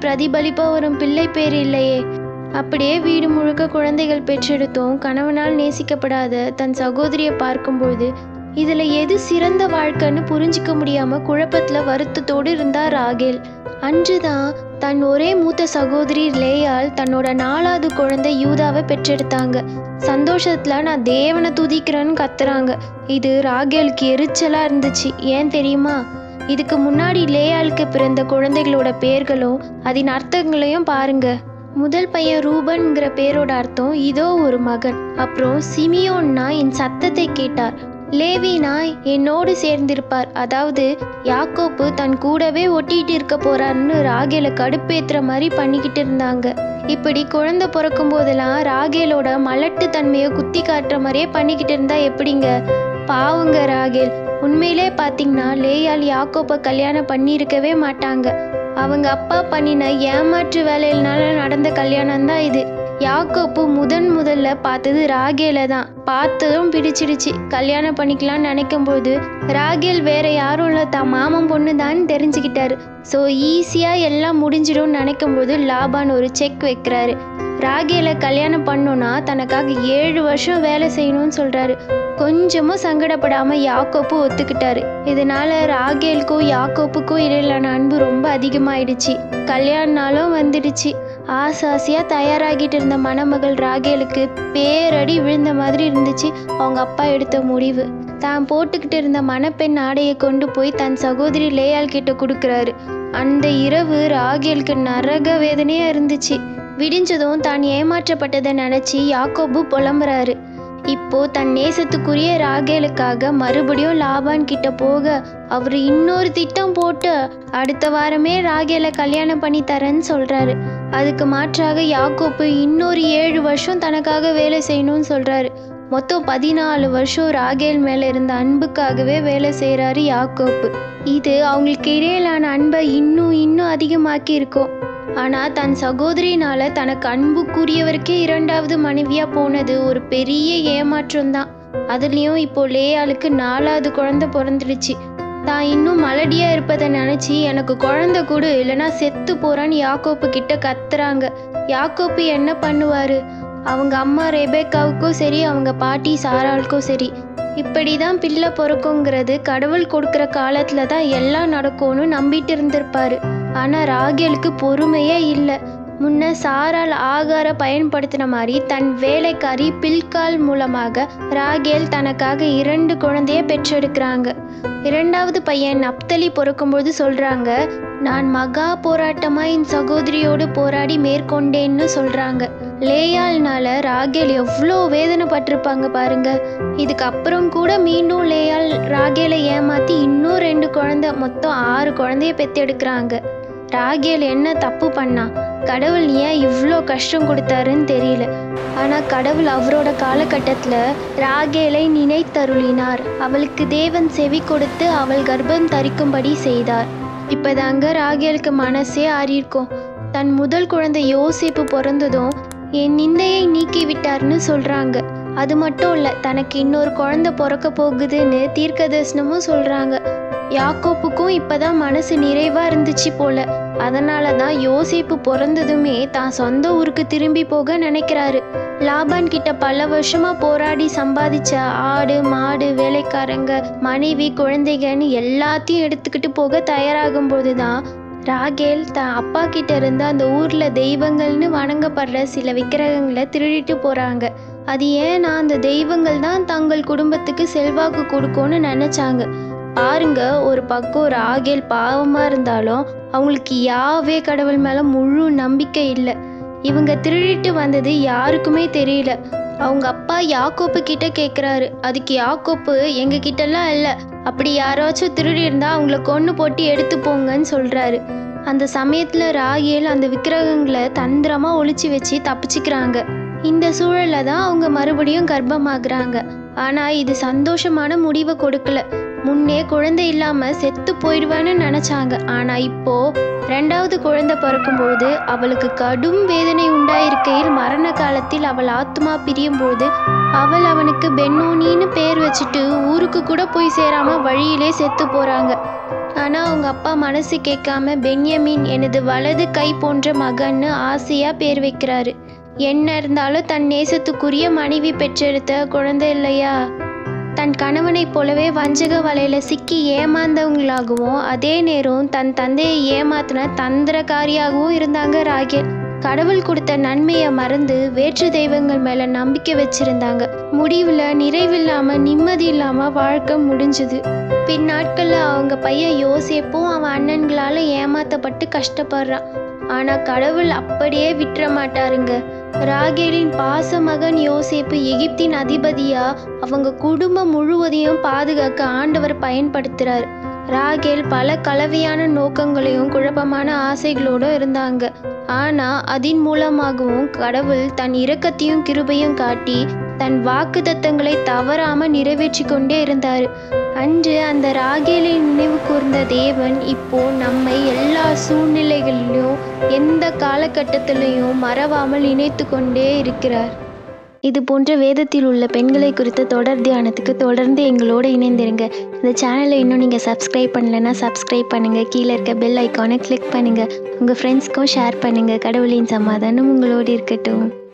பிரதிபலிப்பா வரும் பிள்ளை பேர் இல்லையே அப்படியே வீடு முழுக்க குழந்தைகள் பெற்றெடுத்தும் கணவனால் நேசிக்கப்படாத தன் சகோதரியை பார்க்கும்பொழுது இதுல எது சிறந்த வாழ்க்கைன்னு புரிஞ்சிக்க முடியாம குழப்பத்துல வருத்தத்தோடு இருந்தா ராகேல் அன்றுதான் தன் ஒரே மூத்த சகோதரி லேயால் தன்னோட நாலாவது குழந்தை யூதாவை பெற்றெடுத்தாங்க சந்தோஷத்துல நான் தேவனை துதிக்கிறேன்னு கத்துறாங்க இது ராகேலுக்கு எரிச்சலா இருந்துச்சு ஏன் தெரியுமா இதுக்கு முன்னாடி லேயாளுக்கு பிறந்த குழந்தைகளோட பேர்களும் அதன் அர்த்தங்களையும் பாருங்க முதல் பையன் ரூபன்ங்கிற பேரோட அர்த்தம் இதோ ஒரு மகன் அப்புறம் சிமியோன்னா என் சத்தத்தை கேட்டார் லேவினா என்னோடு சேர்ந்திருப்பார் அதாவது யாக்கோப்பு தன் கூடவே ஒட்டிட்டு இருக்க போறாருன்னு ராகேல கடுப்பேத்துற மாதிரி பண்ணிக்கிட்டு இருந்தாங்க இப்படி குழந்தை பிறக்கும் போதெல்லாம் ராகேலோட மலட்டு தன்மையை குத்தி காட்டுற மாதிரியே பண்ணிக்கிட்டு இருந்தா எப்படிங்க பாவுங்க ராகேல் உண்மையிலே பார்த்தீங்கன்னா லேயால் யாக்கோப்பை கல்யாணம் பண்ணியிருக்கவே மாட்டாங்க அவங்க அப்பா பண்ணின ஏமாற்று வேலையினால நடந்த கல்யாணம் தான் இது யாக்கோப்பு முதன் முதல்ல பார்த்தது ராகேல தான் பார்த்ததும் பிடிச்சிடுச்சு கல்யாணம் பண்ணிக்கலாம்னு நினைக்கும் போது ராகேல் வேற யாரும் இல்லை தான் மாமன் பொண்ணு தான் தெரிஞ்சுக்கிட்டாரு ஸோ ஈஸியாக எல்லாம் முடிஞ்சிடும்னு நினைக்கும் போது லாபான் ஒரு செக் வைக்கிறாரு ராகேலை கல்யாணம் பண்ணோன்னா தனக்காக ஏழு வருஷம் வேலை செய்யணும்னு சொல்றாரு கொஞ்சமும் சங்கடப்படாம யாக்கோப்பு ஒத்துக்கிட்டாரு இதனால ராகேலுக்கும் யாக்கோப்புக்கும் இடையிலான அன்பு ரொம்ப அதிகமாயிடுச்சு கல்யாண நாளும் வந்துடுச்சு ஆசாசியா தயாராகிட்டு இருந்த மணமகள் ராகேலுக்கு பேரடி விழுந்த மாதிரி இருந்துச்சு அவங்க அப்பா எடுத்த முடிவு தான் போட்டுக்கிட்டு இருந்த மணப்பெண் ஆடையை கொண்டு போய் தன் சகோதரி லேயால் கிட்ட கொடுக்கறாரு அந்த இரவு ராகேலுக்கு நரக வேதனையா இருந்துச்சு விடிஞ்சதும் தான் ஏமாற்றப்பட்டதை நினைச்சு யாக்கோபு புலம்புறாரு இப்போ தன் நேசத்துக்குரிய ராகேலுக்காக மறுபடியும் லாபான் கிட்ட போக அவர் இன்னொரு திட்டம் போட்டு அடுத்த வாரமே ராகேலை கல்யாணம் பண்ணி தரேன்னு சொல்றாரு அதுக்கு மாற்றாக யாக்கோப்பு இன்னொரு ஏழு வருஷம் தனக்காக வேலை செய்யணும்னு சொல்றாரு மொத்தம் பதினாலு வருஷம் ராகேல் மேல இருந்த அன்புக்காகவே வேலை செய்றாரு யாக்கோப்பு இது அவங்களுக்கு இடையிலான அன்பை இன்னும் இன்னும் அதிகமாக்கி இருக்கும் ஆனா தன் சகோதரினால தனக்கு அன்புக்குரியவருக்கே இரண்டாவது மனைவியா போனது ஒரு பெரிய ஏமாற்றம் தான் அதுலயும் இப்போ லேயாளுக்கு நாலாவது குழந்தை பிறந்துடுச்சு தான் இன்னும் மலடியா இருப்பதை நினைச்சு எனக்கு குழந்தை கொடு இல்லைன்னா செத்து போறான்னு யாக்கோப்பு கிட்ட கத்துறாங்க யாக்கோப்பு என்ன பண்ணுவாரு அவங்க அம்மா ரெபேக்காவுக்கும் சரி அவங்க பாட்டி சாராளுக்கும் சரி இப்படிதான் பிள்ளை பிறக்குங்கிறது கடவுள் கொடுக்குற காலத்துல தான் எல்லாம் நடக்கும்னு நம்பிட்டு இருந்திருப்பாரு ஆனா ராகேலுக்கு பொறுமையே இல்லை முன்ன சாரால் ஆகார பயன்படுத்தின மாதிரி தன் வேலைக்காரி பில்கால் மூலமாக ராகேல் தனக்காக இரண்டு குழந்தைய பெற்றெடுக்கிறாங்க இரண்டாவது பையன் நப்தலி பிறக்கும்போது சொல்றாங்க நான் மகா போராட்டமா என் சகோதரியோடு போராடி மேற்கொண்டேன்னு சொல்றாங்க லேயால்னால ராகேல் எவ்வளோ வேதனைப்பட்டிருப்பாங்க பாருங்க இதுக்கப்புறம் கூட மீண்டும் லேயால் ராகேலை ஏமாத்தி இன்னும் ரெண்டு குழந்தை மொத்தம் ஆறு குழந்தைய பெத்தெடுக்கிறாங்க ராகேல் என்ன தப்பு பண்ணா கடவுள் ஏன் இவ்வளோ கஷ்டம் கொடுத்தாருன்னு தெரியல ஆனால் கடவுள் அவரோட காலகட்டத்தில் ராகேலை நினைத்தருளினார் அவளுக்கு தேவன் செவி கொடுத்து அவள் கர்ப்பம் தரிக்கும்படி செய்தார் இப்போதாங்க ராகேலுக்கு மனசே ஆறியிருக்கும் தன் முதல் குழந்தை யோசிப்பு பிறந்ததும் என் நிந்தையை நீக்கி விட்டார்னு சொல்றாங்க அது மட்டும் இல்லை தனக்கு இன்னொரு குழந்தை பிறக்க போகுதுன்னு தீர்க்க தரிசனமும் சொல்றாங்க யாக்கோப்புக்கும் இப்பதான் மனசு நிறைவா இருந்துச்சு போல அதனால தான் யோசேப்பு பிறந்ததுமே தான் சொந்த ஊருக்கு திரும்பி போக நினைக்கிறாரு லாபான் கிட்ட பல வருஷமா போராடி சம்பாதிச்ச ஆடு மாடு வேலைக்காரங்க மனைவி குழந்தைகன்னு எல்லாத்தையும் எடுத்துக்கிட்டு போக தயாராகும் போதுதான் ராகேல் தான் அப்பா கிட்ட இருந்து அந்த ஊர்ல தெய்வங்கள்னு வணங்கப்படுற சில விக்கிரகங்களை திருடிட்டு போறாங்க அது ஏன்னா அந்த தெய்வங்கள் தான் தங்கள் குடும்பத்துக்கு செல்வாக்கு கொடுக்கும்னு நினைச்சாங்க பாருங்க ஒரு பக்கம் ராகேல் பாவமா இருந்தாலும் அவங்களுக்கு யாவே கடவுள் மேல முழு நம்பிக்கை இல்லை இவங்க திருடிட்டு வந்தது யாருக்குமே தெரியல அவங்க அப்பா யாக்கோப்பு கிட்ட கேக்குறாரு அதுக்கு யாக்கோப்பு எங்க கிட்டலாம் இல்லை அப்படி யாராச்சும் திருடி இருந்தா அவங்கள கொன்னு போட்டு எடுத்து போங்கன்னு சொல்றாரு அந்த சமயத்துல ராகேல் அந்த விக்கிரகங்களை தந்திரமா ஒளிச்சு வச்சு தப்பிச்சுக்கிறாங்க இந்த சூழல்ல தான் அவங்க மறுபடியும் கர்ப்பமாகறாங்க ஆனா இது சந்தோஷமான முடிவை கொடுக்கல முன்னே குழந்தை இல்லாம செத்து போயிடுவான்னு நினைச்சாங்க ஆனா இப்போ ரெண்டாவது குழந்தை பிறக்கும்பொழுது அவளுக்கு கடும் வேதனை உண்டாயிருக்கையில் மரண காலத்தில் அவள் ஆத்மா பிரியும் பொழுது அவள் அவனுக்கு பென்னோனின்னு பேர் வச்சுட்டு ஊருக்கு கூட போய் சேராம வழியிலே செத்து போறாங்க ஆனால் அவங்க அப்பா மனசு கேட்காம பென்யமின் எனது வலது கை போன்ற மகன்னு ஆசையாக பேர் வைக்கிறாரு என்ன இருந்தாலும் தன் நேசத்துக்குரிய மனைவி பெற்றெடுத்த குழந்தை இல்லையா தன் கணவனைப் போலவே வஞ்சக வலையில சிக்கி ஏமாந்தவங்களாகவும் அதே நேரம் தன் தந்தையை ஏமாத்தின தந்திரக்காரியாகவும் இருந்தாங்க ராகேல் கடவுள் கொடுத்த நன்மையை மறந்து வேற்று தெய்வங்கள் மேல நம்பிக்கை வச்சிருந்தாங்க முடிவுல நிறைவில்லாம நிம்மதி இல்லாம வாழ்க்கை முடிஞ்சுது பின் நாட்கள்ல அவங்க பையன் யோசேப்பும் அவன் அண்ணன்களால ஏமாத்தப்பட்டு கஷ்டப்படுறான் ஆனா கடவுள் அப்படியே விட்டுற மாட்டாருங்க ராகேலின் பாச மகன் யோசேப்பு எகிப்தின் அதிபதியா அவங்க குடும்பம் முழுவதையும் பாதுகாக்க ஆண்டவர் பயன்படுத்துறார் ராகேல் பல கலவையான நோக்கங்களையும் குழப்பமான ஆசைகளோடும் இருந்தாங்க ஆனா அதன் மூலமாகவும் கடவுள் தன் இரக்கத்தையும் கிருபையும் காட்டி தன் வாக்கு தத்தங்களை தவறாம நிறைவேற்றி கொண்டே இருந்தார் அன்று அந்த ராகேலை நினைவு கூர்ந்த தேவன் இப்போ நம்மை எல்லா சூழ்நிலைகளிலும் எந்த காலகட்டத்திலையும் மறவாமல் இணைத்து கொண்டே இருக்கிறார் இது போன்ற வேதத்தில் உள்ள பெண்களை குறித்த தொடர் தியானத்துக்கு தொடர்ந்து எங்களோடு இணைந்திருங்க இந்த சேனலை இன்னும் நீங்கள் சப்ஸ்கிரைப் பண்ணலைன்னா சப்ஸ்கிரைப் பண்ணுங்கள் கீழே இருக்க பெல் ஐக்கானை கிளிக் பண்ணுங்கள் உங்கள் ஃப்ரெண்ட்ஸ்க்கும் ஷேர் பண்ணுங்கள் கடவுளின் சமாதானம் உங்களோடு இருக்கட்டும்